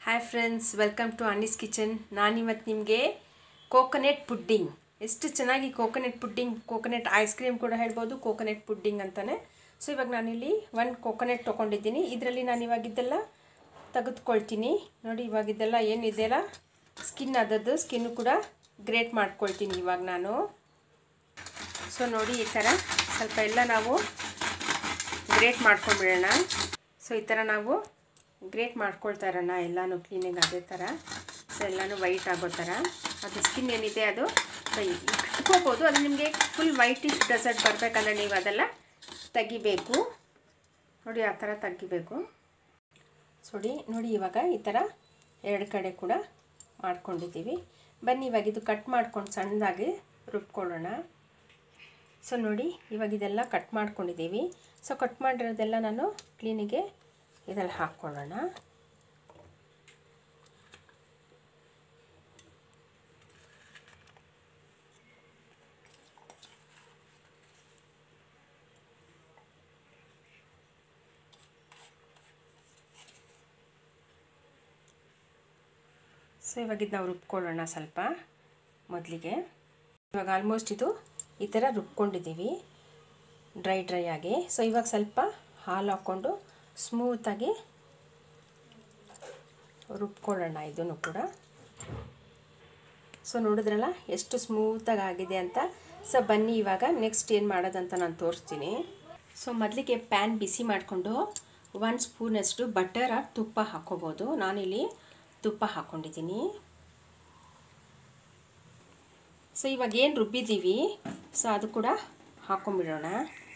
hi friends welcome to Annie's kitchen ನಾನಿವತ್ತು ನಿಮಗೆ coconut pudding ಎಷ್ಟು ಚೆನ್ನಾಗಿ coconut pudding coconut ice cream ಕೂಡ ಹೇಳ್ಬೋದು ಕೋಕೋನೆಟ್ ಪುಡ್ಡಿಂಗ್ ಅಂತಲೇ ಸೊ ಇವಾಗ ನಾನಿಲ್ಲಿ ಒಂದು ಕೋಕೋನೆಟ್ ತೊಗೊಂಡಿದ್ದೀನಿ ಇದರಲ್ಲಿ ನಾನು ಇವಾಗಿದ್ದೆಲ್ಲ ತೆಗೆದುಕೊಳ್ತೀನಿ ನೋಡಿ ಇವಾಗಿದ್ದೆಲ್ಲ ಏನಿದೆಯಲ್ಲ ಸ್ಕಿನ್ ಅದದ್ದು ಸ್ಕಿನ್ನು ಕೂಡ ಗ್ರೇಟ್ ಮಾಡ್ಕೊಳ್ತೀನಿ ಇವಾಗ ನಾನು ಸೊ ನೋಡಿ ಈ ಥರ ಸ್ವಲ್ಪ ಎಲ್ಲ ನಾವು ಗ್ರೇಟ್ ಮಾಡ್ಕೊಂಡ್ಬಿಡೋಣ ಸೊ ಈ ಥರ ನಾವು ಗ್ರೇಟ್ ಮಾಡ್ಕೊಳ್ತಾ ಇರೋಣ ಎಲ್ಲನೂ ಕ್ಲೀನಿಂಗ್ ಅದೇ ಥರ ಸೊ ಎಲ್ಲನೂ ವೈಟ್ ಆಗೋ ಥರ ಅದು ಸ್ಕಿನ್ ಏನಿದೆ ಅದು ಇಟ್ಕೋಬೋದು ಅದು ನಿಮಗೆ ಫುಲ್ ವೈಟಿಶ್ ಡೆಸರ್ಟ್ ಬರಬೇಕಂದ್ರೆ ನೀವು ಅದೆಲ್ಲ ತೆಗಿಬೇಕು ನೋಡಿ ಆ ಥರ ತೆಗಿಬೇಕು ನೋಡಿ ನೋಡಿ ಇವಾಗ ಈ ಥರ ಎರಡು ಕಡೆ ಕೂಡ ಮಾಡ್ಕೊಂಡಿದ್ದೀವಿ ಬನ್ನಿ ಇವಾಗ ಇದು ಕಟ್ ಮಾಡ್ಕೊಂಡು ಸಣ್ಣದಾಗಿ ರುಬ್ಕೊಳ್ಳೋಣ ಸೊ ನೋಡಿ ಇವಾಗ ಇದೆಲ್ಲ ಕಟ್ ಮಾಡ್ಕೊಂಡಿದ್ದೀವಿ ಸೊ ಕಟ್ ಮಾಡಿರೋದೆಲ್ಲ ನಾನು ಕ್ಲೀನಿಗೆ ಇದರಲ್ಲಿ ಹಾಕ್ಕೊಳ್ಳೋಣ ಸೊ ಇವಾಗ ಇದು ನಾವು ರುಬ್ಕೊಳ್ಳೋಣ ಸ್ವಲ್ಪ ಮೊದಲಿಗೆ ಇವಾಗ ಆಲ್ಮೋಸ್ಟ್ ಇದು ಈ ಥರ ರುಬ್ಕೊಂಡಿದ್ದೀವಿ ಡ್ರೈ ಡ್ರೈ ಆಗಿ ಸೊ ಇವಾಗ ಸ್ವಲ್ಪ ಹಾಲು ಹಾಕ್ಕೊಂಡು ಸ್ಮೂತಾಗಿ ರುಬ್ಕೊಳ್ಳೋಣ ಇದನ್ನು ಕೂಡ ಸೊ ನೋಡಿದ್ರಲ್ಲ ಎಷ್ಟು ಸ್ಮೂತಾಗಿ ಆಗಿದೆ ಅಂತ ಸೊ ಬನ್ನಿ ಇವಾಗ ನೆಕ್ಸ್ಟ್ ಏನು ಮಾಡೋದಂತ ನಾನು ತೋರಿಸ್ತೀನಿ ಸೊ ಮೊದಲಿಗೆ ಪ್ಯಾನ್ ಬಿಸಿ ಮಾಡಿಕೊಂಡು ಒಂದು ಸ್ಪೂನಷ್ಟು ಬಟರ್ ತುಪ್ಪ ಹಾಕ್ಕೋಬೋದು ನಾನಿಲ್ಲಿ ತುಪ್ಪ ಹಾಕ್ಕೊಂಡಿದ್ದೀನಿ ಸೊ ಇವಾಗ ಏನು ರುಬ್ಬಿದ್ದೀವಿ ಸೊ ಅದು ಕೂಡ ಹಾಕ್ಕೊಂಬಿಡೋಣ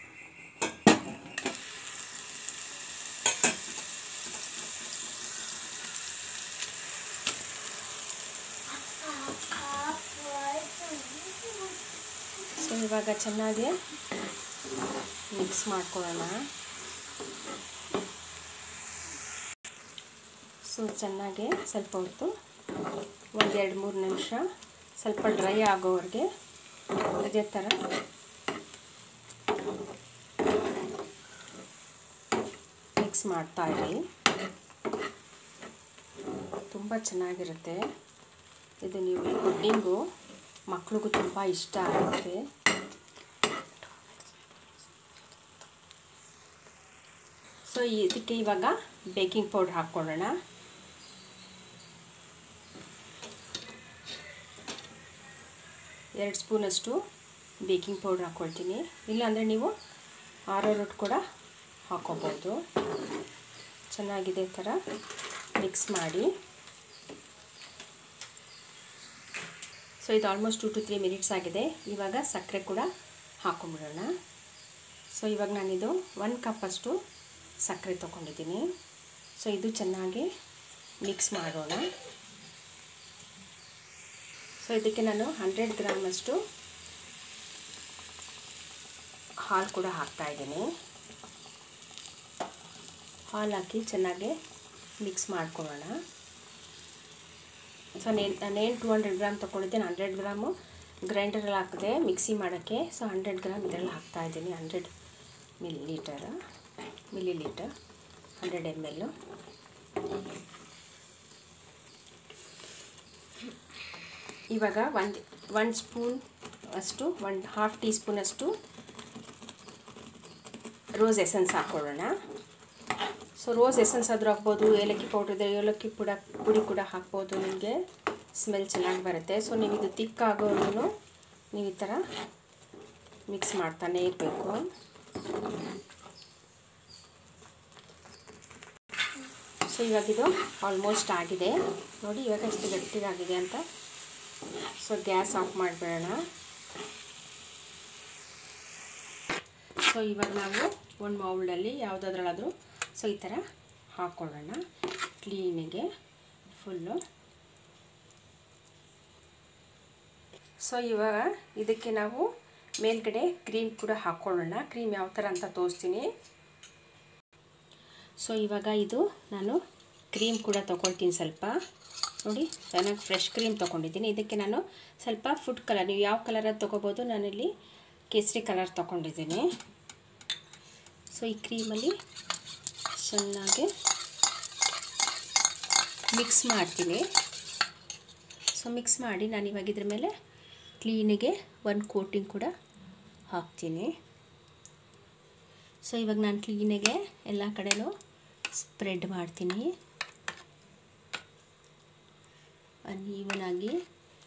ಸೊ ಇವಾಗ ಚೆನ್ನಾಗಿ ಮಿಕ್ಸ್ ಮಾಡ್ಕೊಳ್ಳೋಣ ಸೊ ಚೆನ್ನಾಗಿ ಸ್ವಲ್ಪ ಹೊತ್ತು ಒಂದು ಎರಡು ಮೂರು ನಿಮಿಷ ಸ್ವಲ್ಪ ಡ್ರೈ ಆಗೋವರೆಗೆ ಇದೇ ಥರ ಮಿಕ್ಸ್ ಮಾಡ್ತಾ ಇರಿ ತುಂಬ ಚೆನ್ನಾಗಿರುತ್ತೆ ಇದು ನೀವು ಪುಡ್ಡಿಂಗು ಮಕ್ಳಿಗೂ ತುಂಬ ಇಷ್ಟ ಆಗುತ್ತೆ ಸೊ ಇದಕ್ಕೆ ಇವಾಗ ಬೇಕಿಂಗ್ ಪೌಡ್ರ್ ಹಾಕ್ಕೊಳ್ಳೋಣ ಎರಡು ಸ್ಪೂನಷ್ಟು ಬೇಕಿಂಗ್ ಪೌಡ್ರ್ ಹಾಕ್ಕೊಳ್ತೀನಿ ಇಲ್ಲಾಂದರೆ ನೀವು ಆರೋ ರೊಟ್ಟು ಕೂಡ ಹಾಕ್ಕೋಬೋದು ಚೆನ್ನಾಗಿದೆ ಥರ ಮಿಕ್ಸ್ ಮಾಡಿ ಸೊ ಇದು almost two two three minutes ಆಗಿದೆ ಇವಾಗ ಸಕ್ಕರೆ ಕೂಡ ಹಾಕೊಂಡ್ಬಿಡೋಣ ಸೊ ಇವಾಗ ನಾನಿದು ಒಂದು ಕಪ್ಪಷ್ಟು ಸಕ್ಕರೆ ತೊಗೊಂಡಿದ್ದೀನಿ ಸೊ ಇದು ಚೆನ್ನಾಗಿ ಮಿಕ್ಸ್ ಮಾಡೋಣ ಸೊ ಇದಕ್ಕೆ ನಾನು ಹಂಡ್ರೆಡ್ ಗ್ರಾಮಷ್ಟು ಹಾಲು ಕೂಡ ಹಾಕ್ತಾಯಿದ್ದೀನಿ ಹಾಲು ಹಾಕಿ ಚೆನ್ನಾಗಿ ಮಿಕ್ಸ್ ಮಾಡ್ಕೊಳ್ಳೋಣ ಸೊ ನೇನು ನಾನೇನು ಟು ಹಂಡ್ರೆಡ್ ಗ್ರಾಮ್ ತೊಗೊಂಡಿದ್ದೇನೆ ಹಂಡ್ರೆಡ್ ಗ್ರಾಮು ಗ್ರೈಂಡರಲ್ಲಿ ಹಾಕಿದೆ ಮಿಕ್ಸಿ ಮಾಡೋಕ್ಕೆ ಸೊ ಹಂಡ್ರೆಡ್ ಗ್ರಾಮ್ ಇದರಲ್ಲಿ ಹಾಕ್ತಾಯಿದ್ದೀನಿ hundred millilitre millilitre hundred M L ಇವಾಗ ಒಂದು ಒಂದು ಸ್ಪೂನ್ ಅಷ್ಟು ಒಂದು ಹಾಫ್ ಟೀ ಸ್ಪೂನಷ್ಟು ರೋಸ್ ಎಸೆನ್ಸ್ ಹಾಕ್ಕೊಳ್ಳೋಣ ಸೊ ರೋಸ್ ಎಸೆನ್ಸ್ ಆದರೂ ಹಾಕ್ಬೋದು ಏಲಕ್ಕಿ ಪೌಡ್ರ್ ಇದೆ ಏಲಕ್ಕಿ ಪುಡ ಪುಡಿ ಕೂಡ ಹಾಕ್ಬೋದು ನಿಮಗೆ ಸ್ಮೆಲ್ ಚೆನ್ನಾಗಿ ಬರುತ್ತೆ ಸೊ ನೀವು ಇದು ತಿಕ್ಕಾಗೋನು ನೀವು ಈ ಥರ ಮಿಕ್ಸ್ ಮಾಡ್ತಾನೆ ಇರಬೇಕು ಸೊ ಇವಾಗಿದು ಆಲ್ಮೋಸ್ಟ್ ಆಗಿದೆ ನೋಡಿ ಇವಾಗ ಎಷ್ಟು ಗಟ್ಟಿಗಾಗಿದೆ ಅಂತ ಸೊ ಗ್ಯಾಸ್ ಆಫ್ ಮಾಡಿಬಿಡೋಣ ಸೊ ಇವಾಗ ನಾವು ಒಂದು ಮೌಲ್ಡಲ್ಲಿ ಯಾವುದಾದ್ರಲ್ಲಾದರೂ ಸೊ ಈ ಥರ ಹಾಕ್ಕೊಳ್ಳೋಣ ಕ್ಲೀನಿಗೆ ಫುಲ್ಲು ಸೊ ಇವಾಗ ಇದಕ್ಕೆ ನಾವು ಮೇಲ್ಗಡೆ ಕ್ರೀಮ್ ಕೂಡ ಹಾಕ್ಕೊಳ್ಳೋಣ ಕ್ರೀಮ್ ಯಾವ ಥರ ಅಂತ ತೋರಿಸ್ತೀನಿ ಸೊ ಇವಾಗ ಇದು ನಾನು ಕ್ರೀಮ್ ಕೂಡ ತೊಗೊಳ್ತೀನಿ ಸ್ವಲ್ಪ ನೋಡಿ ಚೆನ್ನಾಗಿ ಫ್ರೆಶ್ ಕ್ರೀಮ್ ತೊಗೊಂಡಿದ್ದೀನಿ ಇದಕ್ಕೆ ನಾನು ಸ್ವಲ್ಪ ಫುಡ್ ಕಲರ್ ನೀವು ಯಾವ ಕಲರಲ್ಲಿ ತೊಗೋಬೋದು ನಾನಿಲ್ಲಿ ಕೇಸರಿ ಕಲರ್ ತೊಗೊಂಡಿದ್ದೀನಿ ಸೊ ಈ ಕ್ರೀಮಲ್ಲಿ ಚೆನ್ನಾಗಿ ಮಿಕ್ಸ್ ಮಾಡ್ತೀನಿ ಸೊ ಮಿಕ್ಸ್ ಮಾಡಿ ನಾನು ಇವಾಗ ಇದ್ರ ಮೇಲೆ ಕ್ಲೀನಿಗೆ ಒಂದು ಕೋಟಿಂಗ್ ಕೂಡ ಹಾಕ್ತೀನಿ ಸೊ ಇವಾಗ ನಾನು ಕ್ಲೀನಿಗೆ ಎಲ್ಲ ಕಡೆನೂ ಸ್ಪ್ರೆಡ್ ಮಾಡ್ತೀನಿ ಈವನಾಗಿ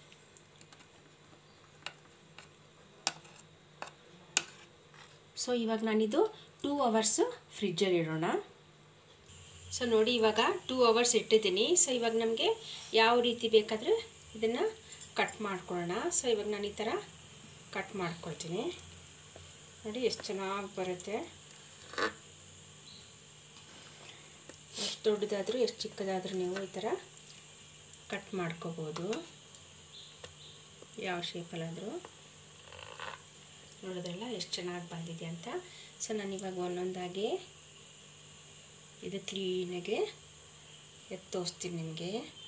ಸೊ ಇವಾಗ ನಾನಿದು ಟೂ ಅವರ್ಸು ಫ್ರಿಜ್ಜಲ್ಲಿ ಇಡೋಣ ಸೊ ನೋಡಿ ಇವಾಗ ಟೂ ಅವರ್ಸ್ ಇಟ್ಟಿದ್ದೀನಿ ಸೊ ಇವಾಗ ನಮಗೆ ಯಾವ ರೀತಿ ಬೇಕಾದರೆ ಇದನ್ನು ಕಟ್ ಮಾಡ್ಕೊಳ್ಳೋಣ ಸೊ ಇವಾಗ ನಾನು ಈ ಥರ ಕಟ್ ಮಾಡ್ಕೊಳ್ತೀನಿ ನೋಡಿ ಎಷ್ಟು ಚೆನ್ನಾಗಿ ಬರುತ್ತೆ ಎಷ್ಟು ದೊಡ್ಡದಾದರೂ ಎಷ್ಟು ಚಿಕ್ಕದಾದರೂ ನೀವು ಈ ಥರ ಕಟ್ ಮಾಡ್ಕೋಬೋದು ಯಾವ ಶೇಪಲ್ಲಾದರೂ ನೋಡೋದ್ರಲ್ಲ ಎಷ್ಟು ಚೆನ್ನಾಗಿ ಬಂದಿದೆ ಅಂತ ಸೊ ನಾನು ಇವಾಗ ಒಂದೊಂದಾಗಿ ಇದು ಕ್ಲೀನಾಗೆ ಎತ್ತು ತೋರಿಸ್ತೀನಿ ನಿಮಗೆ